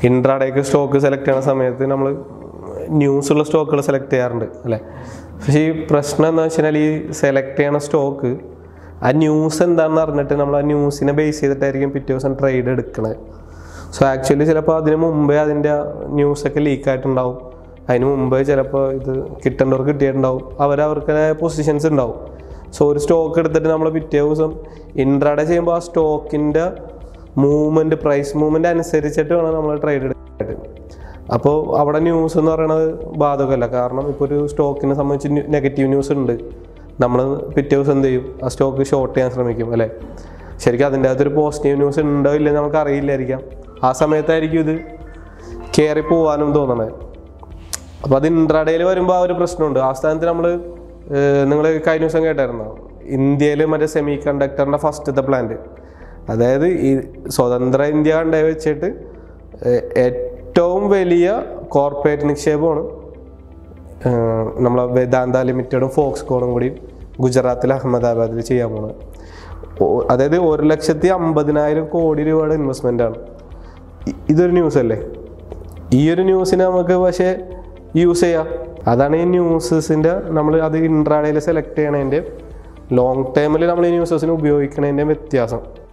ഇൻട്രാഡേക്ക് stock select ചെയ്യുന്ന സമയത്ത് നമ്മൾ ന്യൂസുള്ള സ്റ്റോക്കുകൾ സെലക്ട് ചെയ്യാറുണ്ട് അല്ലേ പക്ഷേ ഈ പ്രശ്നം എന്താ വെച്ചാൽ ഈ സെലക്ട് ചെയ്യണ സ്റ്റോക്ക് ആ ന്യൂസ് എന്താണെന്ന് അറിഞ്ഞിട്ട് നമ്മൾ ആ ന്യൂസിനെ ബേസ് ചെയ്തിട്ടായിരിക്കും പിറ്റേ ദിവസം ട്രേഡ് എടുക്കണത് സോ ആക്ച്വലി ചിലപ്പോൾ അതിന് മുമ്പേ അതിൻ്റെ ന്യൂസൊക്കെ ലീക്ക് ആയിട്ടുണ്ടാവും അതിന് മുമ്പേ ചിലപ്പോൾ ഇത് കിട്ടേണ്ടവർക്ക് കിട്ടിയിട്ടുണ്ടാവും അവരവർക്ക് പൊസിഷൻസ് ഉണ്ടാവും സോ ഒരു സ്റ്റോക്ക് എടുത്തിട്ട് നമ്മൾ പിറ്റേ ദിവസം ഇൻട്രാഡേ ചെയ്യുമ്പോൾ ആ സ്റ്റോക്കിൻ്റെ മൂവ്മെൻറ്റ് പ്രൈസ് മൂവ്മെൻറ്റ് അനുസരിച്ചിട്ട് വേണം നമ്മൾ ട്രേഡ് എടുക്കാനായിട്ട് അപ്പോൾ അവിടെ ന്യൂസ് എന്ന് പറയുന്നത് ബാധകമല്ല കാരണം ഇപ്പോൾ ഒരു സ്റ്റോക്കിനെ സംബന്ധിച്ച് നെഗറ്റീവ് ന്യൂസ് ഉണ്ട് നമ്മൾ പിറ്റേ ദിവസം എന്ത് ചെയ്യും ആ സ്റ്റോക്ക് ഷോർട്ട് ചെയ്യാൻ ശ്രമിക്കും അല്ലേ ശരിക്കും അതിൻ്റെ അകത്തൊരു പോസിറ്റീവ് ന്യൂസ് ഉണ്ടോ ഇല്ലെന്ന് നമുക്ക് അറിയില്ലായിരിക്കാം ആ സമയത്തായിരിക്കും ഇത് കയറി പോകാനും തോന്നണത് അപ്പോൾ അത് ഇൻട്രാഡേയിൽ വരുമ്പോൾ ആ ഒരു പ്രശ്നമുണ്ട് ആ സ്ഥാനത്ത് നമ്മൾ നിങ്ങൾ കഴിഞ്ഞ ദിവസം കേട്ടായിരുന്നോ ഇന്ത്യയിൽ മറ്റേ സെമി കണ്ടക്ടറിൻ്റെ ഫസ്റ്റത്തെ പ്ലാന്റ് അതായത് ഈ സ്വതന്ത്ര ഇന്ത്യ കണ്ടേ വെച്ചിട്ട് ഏഹ്, ഏറ്റവും വലിയ കോർപ്പറേറ്റ് നിക്ഷേപമാണ് ഏഹ്, നമ്മളെ വേദാന്ത ലിമിറ്റഡും ഫോക്സ്കോണും കൂടി ഗുജറാത്തിൽ അഹമ്മദാബാദിൽ ചെയ്യാൻ പോകുന്നത് ഓ- അതായത് ഒരു ലക്ഷത്തി അമ്പതിനായിരം കോടി രൂപയുടെ ഇൻവെസ്റ്റ്മെൻ്റ് ആണ് ഇ- ഇതൊരു ന്യൂസ് അല്ലേ ഈ ഒരു ന്യൂസിനെ നമുക്ക് പക്ഷേ യൂസ് ചെയ്യാം അതാണ് ഈ ന്യൂസസിൻ്റെ നമ്മൾ അത് ഇൻട്രാഡേയിൽ സെലക്ട് ചെയ്യണതിൻ്റെ ലോങ് ടൈമിൽ നമ്മൾ ഈ ന്യൂസസിനെ ഉപയോഗിക്കണതിൻ്റെ വ്യത്യാസം